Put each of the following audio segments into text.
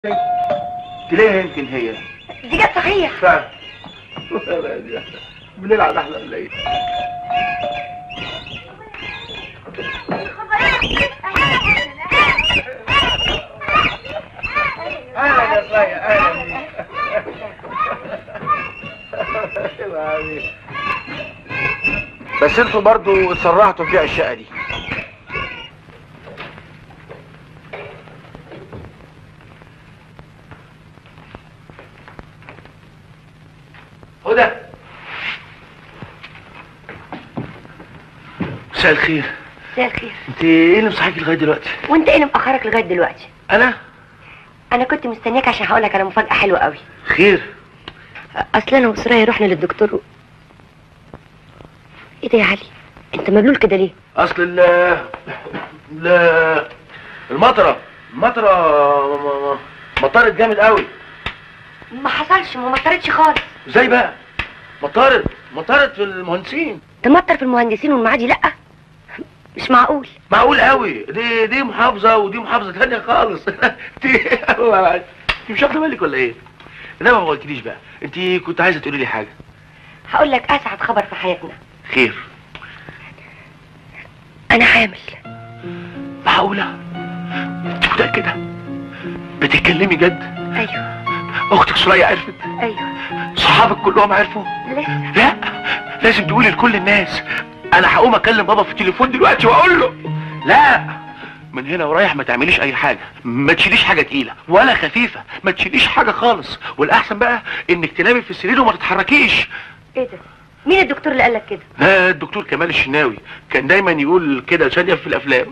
تلاقيها يمكن هي دي جت صحيح فعلا بنلعب احنا الليل اهلا يا صايا اهلا بيك. بس انتوا برضو اتسرعتوا في بيع الشقه دي هدى مساء الخير مساء الخير انت ايه اللي مصحيك لغايه دلوقتي وانت ايه اللي مأخرك لغايه دلوقتي انا انا كنت مستنياك عشان هقول لك على مفاجاه حلوه قوي خير اصل انا وسرايا رحنا للدكتور و... ايه ده يا علي انت مبلول كده ليه اصل ال ال المطره المطره م- م- مطرت جامد قوي ما حصلش ما مطرتش خالص ازاي بقى مطرت مطرت في المهندسين تمطر في المهندسين والمعادي لا مش معقول معقول قوي دي دي محافظه ودي محافظه ثانيه خالص انت والله انت مش واخده بالك ولا ايه انما ما قلتليش بقى انت كنت عايزه تقولي لي حاجه هقول لك اسعد خبر في حياتنا خير انا حامل معقوله انت متاكده بتتكلمي جد ايوه اختك سوريا عرفت ايوه صحابك كلهم عرفوا لسه لا لازم تقولي لكل الناس انا هقوم اكلم بابا في التليفون دلوقتي واقول له لا من هنا ورايح ما تعمليش اي حاجه ما تشيليش حاجه تقيله ولا خفيفه ما تشيليش حاجه خالص والاحسن بقى انك تنامي في السرير وما تتحركيش ايه ده مين الدكتور اللي قال لك كده لا الدكتور كمال الشناوي كان دايما يقول كده ثانيه في الافلام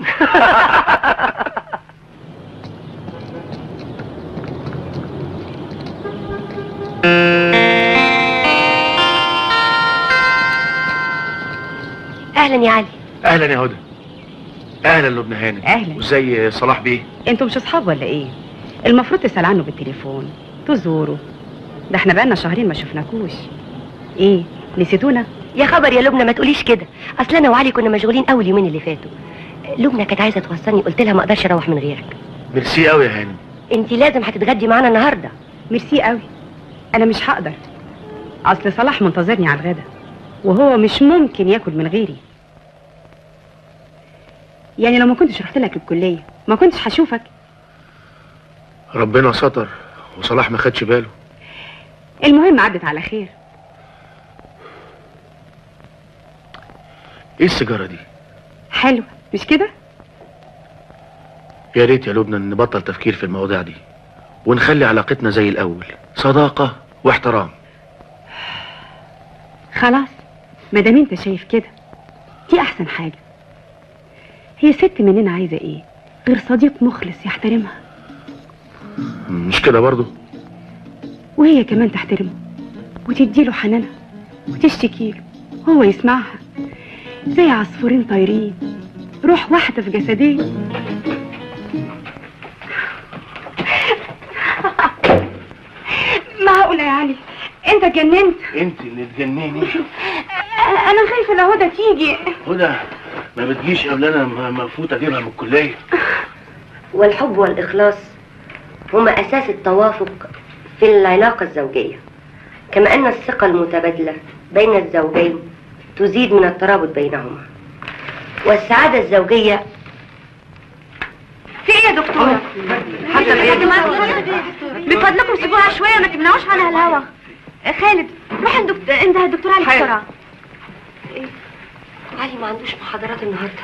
اهلا يا علي اهلا يا هدى اهلا لبنى هانم أهلا. وازاي صلاح بيه انتوا مش اصحاب ولا ايه المفروض تسال عنه بالتليفون تزوره ده احنا بقالنا شهرين ما شفناكوش ايه نسيتونا يا خبر يا لبنى ما تقوليش كده اصل انا وعلي كنا مشغولين قوي اليومين اللي فاتوا لبنى كانت عايزه توصلني قلت لها ما اقدرش اروح من غيرك ميرسي قوي يا هانم انت لازم هتتغدي معانا النهارده ميرسي قوي انا مش هقدر اصل صلاح منتظرني على الغدا وهو مش ممكن ياكل من غيري يعني لو ما كنتش رحت لك الكليه ما كنتش هشوفك ربنا ستر وصلاح ما خدش باله المهم عدت على خير ايه السيجاره دي حلو مش كده يا ريت يا لبنى نبطل تفكير في المواضيع دي ونخلي علاقتنا زي الاول صداقه واحترام خلاص ما دام انت شايف كده دي احسن حاجه هي ست مننا عايزه ايه غير صديق مخلص يحترمها مش كده برضو وهي كمان تحترمه وتديله حنانها وتشتكي له هو يسمعها زي عصفورين طايرين روح واحده في جسدين معقولة يا علي انت جننت انت اللي تجنني انا خايفه لو هدى تيجي هدى ما بتجيش قبل انا ما ما افوت اجيبها من الكليه والحب والإخلاص هما أساس التوافق في العلاقة الزوجية كما أن الثقة المتبادلة بين الزوجين تزيد من الترابط بينهما والسعادة الزوجية في ايه يا دكتورة؟ حتى من فضلكم سيبوها شوية ما تمنعوش عنها الهوا خالد روح عند دكتور عند الدكتور علي بسرعة علي ما عندوش محاضرات النهاردة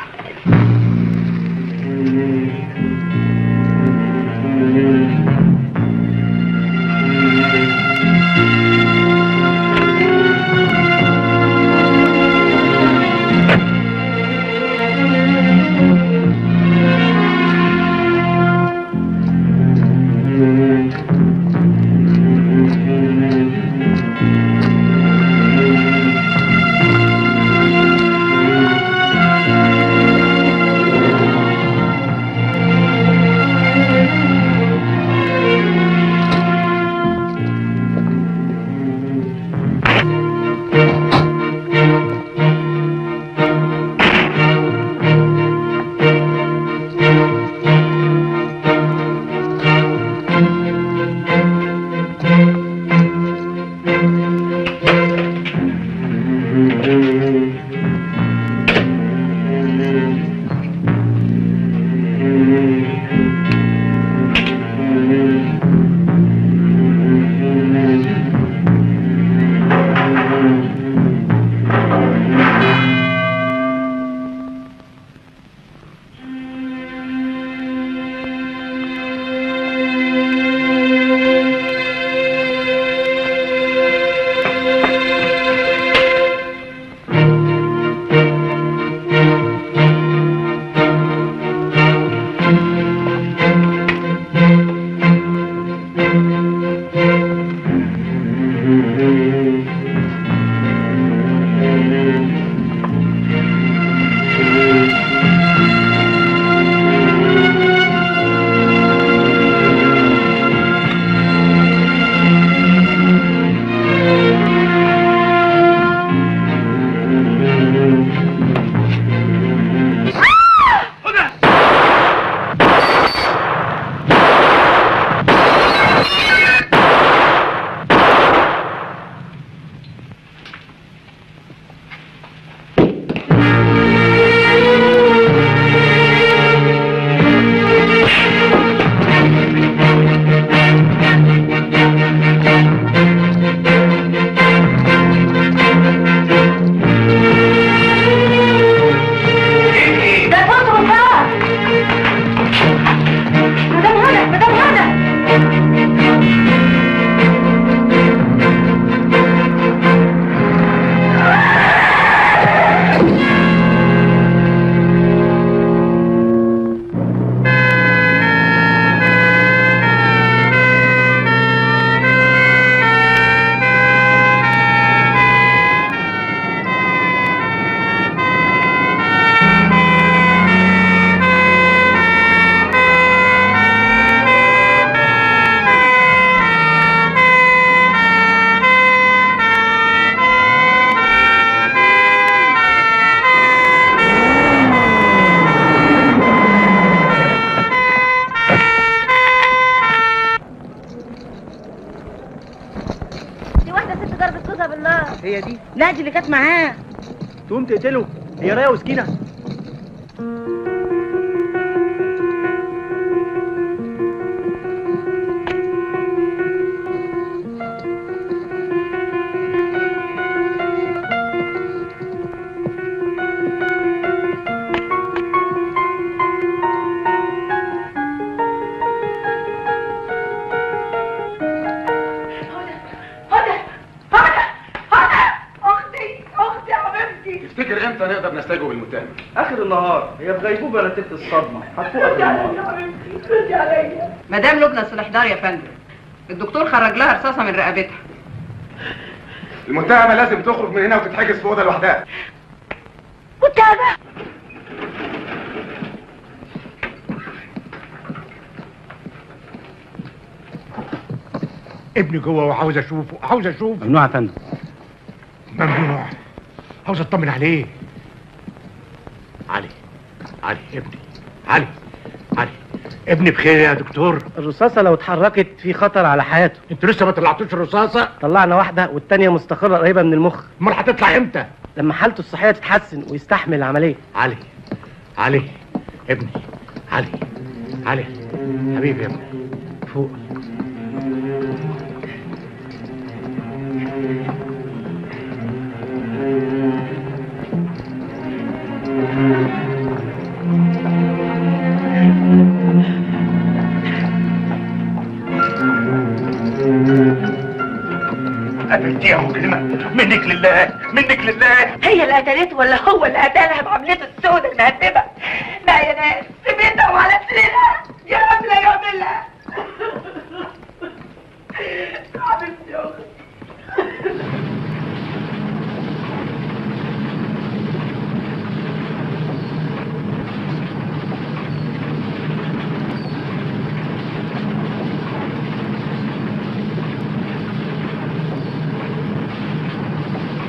هي دي لا دي اللي كانت معاه تقوم تقتله هي رايه وسكينه تفتكر امتى نقدر نستجوب المتهم اخر النهار هي في غيبوبه نتيجه الصدمه هتفوق اخر النهار مدام لبنى الاحضار يا فندم الدكتور خرج لها رصاصه من رقبتها المتهمه لازم تخرج من هنا وتتحجز في اوضه لوحدها متابع ابني جوه وعاوز اشوفه عاوز اشوفه ممنوع يا فندم ممنوع عاوز اطمن عليه علي علي ابني علي علي ابني بخير يا دكتور الرصاصه لو اتحركت في خطر على حياته انتوا لسه ما طلعتوش الرصاصه طلعنا واحده والتانيه مستقره قريبه من المخ امال هتطلع امتى لما حالته الصحيه تتحسن ويستحمل العمليه علي علي ابني علي علي حبيبي يا ابني فوق قتلتيه يا مجرمة منك لله منك لله هي اللي قتلته ولا هو اللي قتلها بعملته السوداء المهببه